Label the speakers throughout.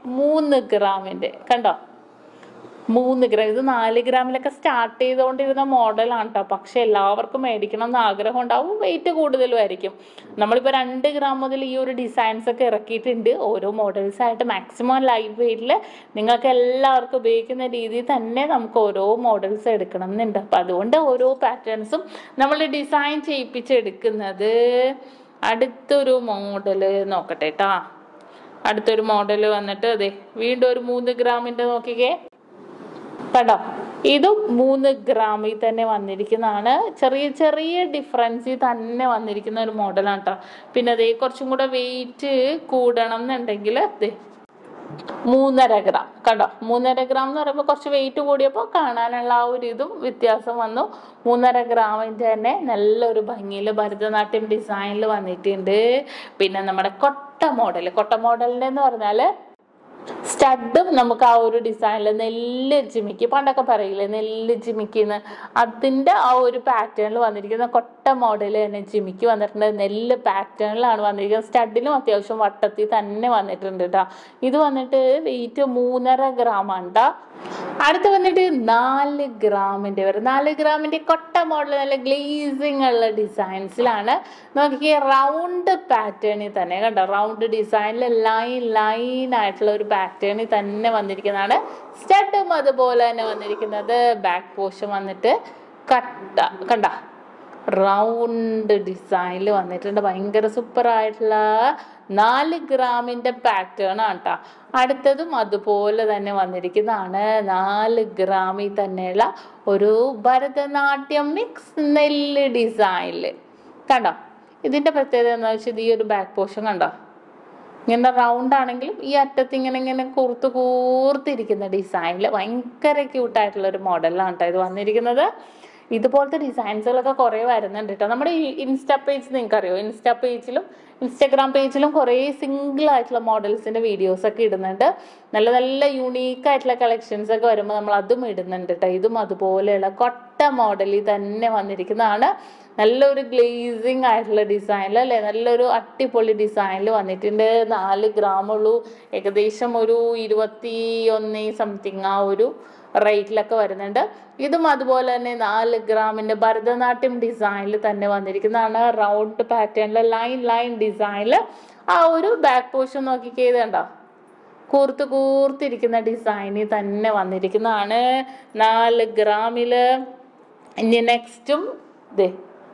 Speaker 1: മൂന്ന് ഗ്രാമിൻ്റെ കണ്ടോ മൂന്ന് ഗ്രാം ഇത് നാല് ഗ്രാമിലൊക്കെ സ്റ്റാർട്ട് ചെയ്തുകൊണ്ടിരുന്ന മോഡലാണ് കേട്ടോ പക്ഷെ എല്ലാവർക്കും മേടിക്കണം എന്ന് ആഗ്രഹം ഉണ്ടാവും വെയിറ്റ് കൂടുതലും ആയിരിക്കും നമ്മളിപ്പോൾ രണ്ട് ഗ്രാം മുതൽ ഈ ഒരു ഡിസൈൻസ് ഒക്കെ ഇറക്കിയിട്ടുണ്ട് ഓരോ മോഡൽസ് ആയിട്ട് മാക്സിമം ലൈറ്റ് വെയിറ്റിൽ നിങ്ങൾക്ക് എല്ലാവർക്കും ഉപയോഗിക്കുന്ന രീതിയിൽ തന്നെ നമുക്ക് ഓരോ മോഡൽസ് എടുക്കണം എന്നുണ്ട് അപ്പം അതുകൊണ്ട് ഓരോ പാറ്റേൺസും നമ്മൾ ഡിസൈൻ ചെയ്യിപ്പിച്ചെടുക്കുന്നത് അടുത്തൊരു മോഡൽ നോക്കട്ടെ കേട്ടോ അടുത്തൊരു മോഡൽ വന്നിട്ട് അതെ വീണ്ടും ഒരു മൂന്ന് ഗ്രാമിൻ്റെ നോക്കിക്കേ കണ്ടോ ഇതും മൂന്ന് ഗ്രാമിൽ തന്നെ വന്നിരിക്കുന്നതാണ് ചെറിയ ചെറിയ ഡിഫറൻസിൽ തന്നെ വന്നിരിക്കുന്ന ഒരു മോഡലാണ് കേട്ടോ പിന്നെ അതേ കുറച്ചും കൂടെ വെയിറ്റ് കൂടണം എന്നുണ്ടെങ്കിൽ ദേ മൂന്നര ഗ്രാം കണ്ടോ മൂന്നര ഗ്രാം എന്ന് പറയുമ്പോൾ കുറച്ച് വെയിറ്റ് കൂടിയപ്പോൾ കാണാനുള്ള ആ ഒരു ഇതും വ്യത്യാസം വന്നു മൂന്നര ഗ്രാമിൻ്റെ തന്നെ നല്ലൊരു ഭംഗിയിൽ ഭരതനാട്യം ഡിസൈനിൽ വന്നിട്ടുണ്ട് പിന്നെ നമ്മുടെ കൊട്ട മോഡൽ കൊട്ട മോഡലിൻ്റെ എന്ന് പറഞ്ഞാൽ സ്റ്റഡും നമുക്ക് ആ ഒരു ഡിസൈനിൽ നെല്ല് ജിമിക്ക് പണ്ടൊക്കെ പറയില്ലേ നെല്ല് ജിമിക്കിന്ന് അതിൻ്റെ ആ ഒരു പാറ്റേണിൽ വന്നിരിക്കുന്ന കൊട്ട മോഡൽ തന്നെ ജിമിക്ക് വന്നിട്ടുണ്ട് നെല്ല് പാറ്റേണിലാണ് വന്നിരിക്കുന്നത് സ്റ്റഡിലും അത്യാവശ്യം വട്ടത്തിൽ തന്നെ വന്നിട്ടുണ്ട് കേട്ടോ ഇത് വന്നിട്ട് വെയിറ്റ് മൂന്നര ഗ്രാം ആണ് ട്ടോ അടുത്ത് വന്നിട്ട് നാല് ഗ്രാമിൻ്റെ വരും നാല് ഗ്രാമിൻ്റെ കൊട്ട മോഡൽ നല്ല ഗ്ലേസിങ് ഉള്ള ഡിസൈൻസിലാണ് നോക്കിക്കേ റൗണ്ട് പാറ്റേണിൽ തന്നെ കണ്ടോ റൗണ്ട് ഡിസൈനിൽ ലൈൻ ലൈൻ ആയിട്ടുള്ള ഒരു പാറ്റേണിൽ തന്നെ വന്നിരിക്കുന്നതാണ് സ്റ്റഡും അതുപോലെ തന്നെ വന്നിരിക്കുന്നത് ബാക്ക് പോർഷൻ വന്നിട്ട് കട്ട കണ്ട റൗണ്ട് ഡിസൈനിൽ വന്നിട്ടുണ്ട് ഭയങ്കര സൂപ്പർ ആയിട്ടുള്ള നാല് ഗ്രാമിൻ്റെ പാറ്റേൺ ആണ് കേട്ടോ അടുത്തതും അതുപോലെ തന്നെ വന്നിരിക്കുന്നതാണ് നാല് ഗ്രാമിൽ തന്നെയുള്ള ഒരു ഭരതനാട്യം മിക്സ് നെല്ല് ഡിസൈനിൽ കണ്ടോ ഇതിൻ്റെ പ്രത്യേകത എന്താ വെച്ചാൽ ഈ ഒരു ബാക്ക് പോർഷൻ കണ്ടോ ഇങ്ങനെ റൗണ്ട് ആണെങ്കിലും ഈ അറ്റത്ത് ഇങ്ങനെ ഇങ്ങനെ കൂർത്ത് കൂർത്തിരിക്കുന്ന ഡിസൈനിൽ ഭയങ്കര ക്യൂട്ടായിട്ടുള്ള ഒരു മോഡലാണ് കേട്ടോ ഇത് വന്നിരിക്കുന്നത് ഇതുപോലത്തെ ഡിസൈൻസുകളൊക്കെ കുറേ വരുന്നുണ്ട് കേട്ടോ നമ്മുടെ ഈ ഇൻസ്റ്റാ പേജ് നിങ്ങൾക്കറിയോ ഇൻസ്റ്റാ പേജിലും ഇൻസ്റ്റാഗ്രാം പേജിലും കുറേ സിംഗിൾ ആയിട്ടുള്ള മോഡൽസിൻ്റെ വീഡിയോസ് ഒക്കെ ഇടുന്നുണ്ട് നല്ല നല്ല യുണീക്ക് ആയിട്ടുള്ള കളക്ഷൻസ് ഒക്കെ വരുമ്പോൾ നമ്മൾ അതും ഇടുന്നുണ്ട് കേട്ടോ ഇതും അതുപോലെയുള്ള കൊട്ട മോഡലിൽ തന്നെ വന്നിരിക്കുന്നതാണ് നല്ലൊരു ഗ്ലേസിങ് ആയിട്ടുള്ള ഡിസൈനിൽ അല്ലേ നല്ലൊരു അടിപൊളി ഡിസൈനിൽ വന്നിട്ടുണ്ട് നാല് ഗ്രാം ഉള്ളൂ ഏകദേശം ഒരു ഇരുപത്തി ഒന്ന് സംതിങ് ആ ഒരു റേറ്റിലൊക്കെ വരുന്നുണ്ട് ഇതും അതുപോലെ തന്നെ നാല് ഗ്രാമിൻ്റെ ഭരതനാട്യം ഡിസൈനിൽ തന്നെ വന്നിരിക്കുന്നതാണ് റൗണ്ട് പാറ്റേണിൽ ലൈൻ ലൈൻ ഡിസൈനിൽ ആ ഒരു ബാക്ക് പോർഷൻ നോക്കിക്കേ ഇത് കണ്ടോ കൂർത്ത് കൂർത്തിരിക്കുന്ന ഡിസൈനിൽ തന്നെ വന്നിരിക്കുന്നതാണ് നാല് ഗ്രാമിൽ ഇനി നെക്സ്റ്റും ദേ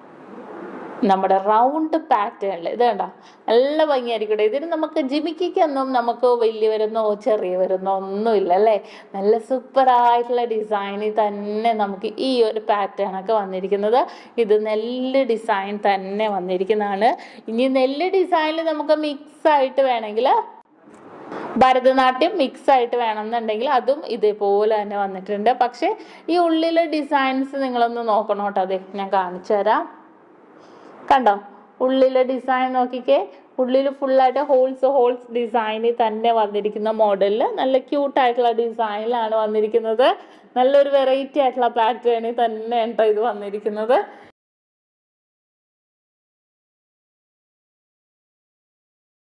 Speaker 1: നമ്മുടെ റൗണ്ട് പാറ്റേണിൽ ഇത് കണ്ട നല്ല ഭംഗിയായിരിക്കട്ടെ ഇതിന് നമുക്ക് ജിമിക്കൊന്നും നമുക്ക് വലിയവരെന്നോ ചെറിയവരെന്നോ ഒന്നുമില്ല അല്ലേ നല്ല സൂപ്പറായിട്ടുള്ള ഡിസൈനിൽ തന്നെ നമുക്ക് ഈ ഒരു പാറ്റേൺ ഒക്കെ വന്നിരിക്കുന്നത് ഇത് നെല്ല് ഡിസൈൻ തന്നെ വന്നിരിക്കുന്നതാണ് ഇനി നെല്ല് ഡിസൈനിൽ നമുക്ക് മിക്സ് ആയിട്ട് വേണമെങ്കിൽ ഭരതനാട്യം മിക്സ് ആയിട്ട് വേണമെന്നുണ്ടെങ്കിൽ അതും ഇതേപോലെ തന്നെ വന്നിട്ടുണ്ട് പക്ഷേ ഈ ഉള്ളിലെ ഡിസൈൻസ് നിങ്ങളൊന്ന് നോക്കണം കേട്ടോ അതെ ഞാൻ കാണിച്ചു തരാം കണ്ടോ ഉള്ളിലെ ഡിസൈൻ നോക്കിക്കേ ഉള്ളിൽ ഫുള്ളായിട്ട് ഹോൾസ് ഹോൾസ് ഡിസൈനിൽ തന്നെ വന്നിരിക്കുന്ന മോഡലിൽ നല്ല ക്യൂട്ടായിട്ടുള്ള ഡിസൈനിലാണ് വന്നിരിക്കുന്നത് നല്ലൊരു വെറൈറ്റി ആയിട്ടുള്ള പാറ്റേണിൽ തന്നെ കേട്ടോ ഇത് വന്നിരിക്കുന്നത്